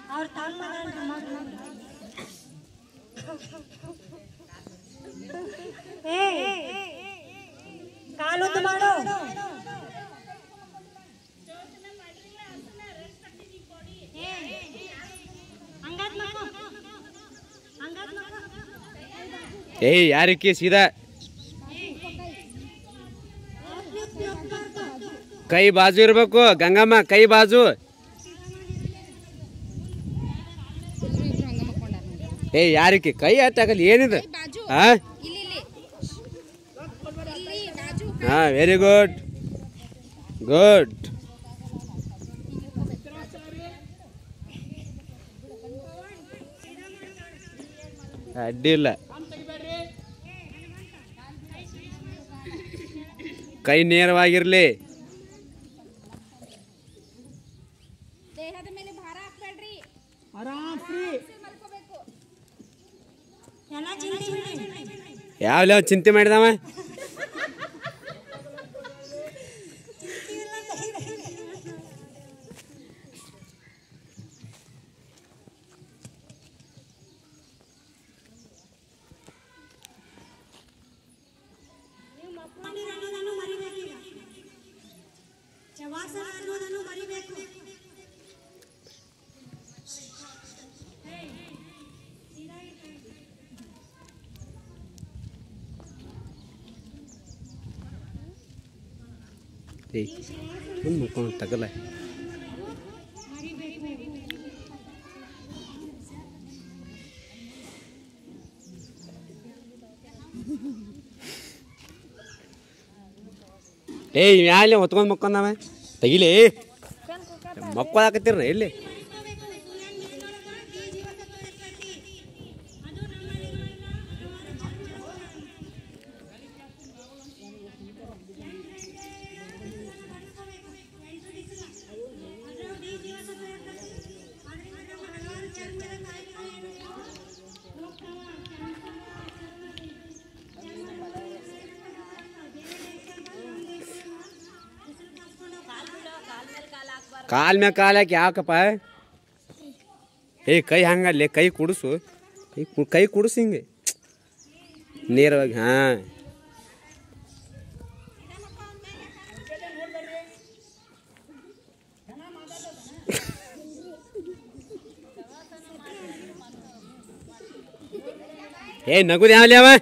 ಅವ್ರ ತಮ್ಮ ಮಗನ್ರಿ, ಮಗ ಏ ಕಾಲುದ್ದು ಮಾಡು ಏ, ಹಂಗಾದ್ ಮಕ್ಕೋ. ಹಂಗಾದ್ ಮಕ್ಕೋ. ಏಯ್ ಯಾರಿಕ್ಕಿ ಸೀದಾ ಕೈ ಬಾಜು ಇರ್ಬೇಕು ಗಂಗಮ್ಮ ಕೈ ಬಾಜು ಏಯ್ ಯಾರಿಕ್ಕಿ ಕೈ ಹತ್ತಾಗಲ್ಲ ಏನಿದು ಹಾ ಹಾ ವೆರಿ ಗುಡ್ ಗುಡ್ ಅಡ್ಡಿಲ್ಲ ಕೈ ನೇರವಾಗಿರ್ಲಿ ದೇಹದ ಮೇಲೆ ಭಾರ ಹಾಕ್ಬೇಡ್ರಿ ಮಲ್ಕೋಬೇಕು ಎಲ್ಲ ಚಿಂತೆ ಬಿಡಿ ಯಾವ್ಯಾವ ಚಿಂತೆ ಮಾಡಿದವ ನೀವು ಮಕ್ಕಳಿರ ಅನ್ನೋದನ್ನು ಮರಿಬೇಕು ಈಗ. ಶವಾಸನ ಅನ್ನೋದನ್ನು ಮರಿಬೇಕು ಏಯ್ ಸುಮ್ಮನೆ ಮುಕ್ಕೊಂಡು ತಗಲ ಏಯ್ ಮ್ಯಾಲೆ ಹೊತ್ಕೊಂಡ್ ಮಕ್ಕೊಂಡವ ತೆಗಿಲಿ ಮಕ್ಕೊಳಕತ್ತೀರ ಎಲ್ಲಿ ಕಾಲ್ ಮ್ಯಾಗ ಕಾಲ್ ಹಾಕಿ ಯಾಕಪ್ಪ ಏಯ್ ಕೈ ಹಂಗಲ್ಲೇ ಕೈ ಕುಡಿಸು ಕೈ ಕು- ಕೈ ಕುಡಿಸು ಹಿಂಗೆ ನೇರವಾಗಿ ಹಾಂ ಏಯ್ ನಗುದು ಯಾವಲ್ಲಿ ಅವ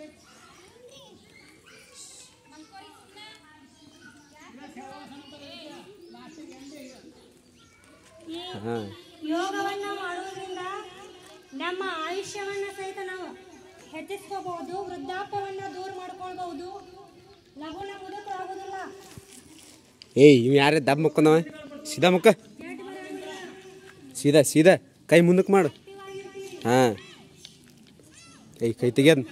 ಹಾಂ ಯೋಗವನ್ನ ಮಾಡುವುದರಿಂದ ನಮ್ಮ ಆಯುಷ್ಯವನ್ನ ಸಹಿತ ನಾವು ಹೆಚ್ಚಿಸ್ಕೋಬಹುದು ವೃದ್ಧಾಪ್ಯವನ್ನ ದೂರ ಮಾಡ್ಕೊಳ್ಬಹುದು ಲಘುನ ಮುದುಕರಾಗುದಿಲ್ಲ ಏಯ್ ಇವ್ ಯಾರೇ ದಬ್ ಮುಕ್ಕೊಂಡವ ಸೀದಾ ಮುಕ್ಕ ಸೀದಾ ಸೀದಾ ಕೈ ಮುಂದಕ್ಕೆ ಮಾಡು ಹಾಂ ಏಯ್ ಕೈ ತೆಗಿಯೋದು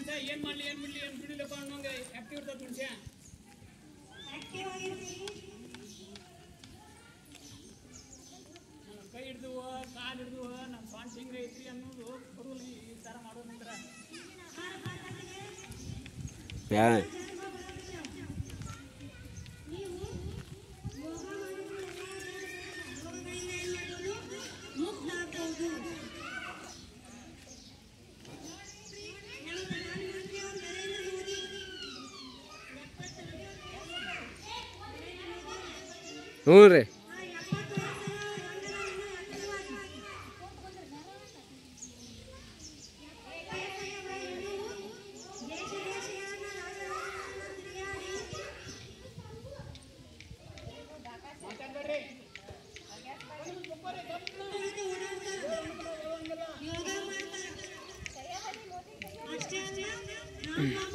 ಹಾಂ ಹ್ಞೂ ರೀ ಯೋಗ ಮಾಡ್ತಾರೆ ಅಷ್ಟೇ ಅಲ್ಲ ನಮ್ಮ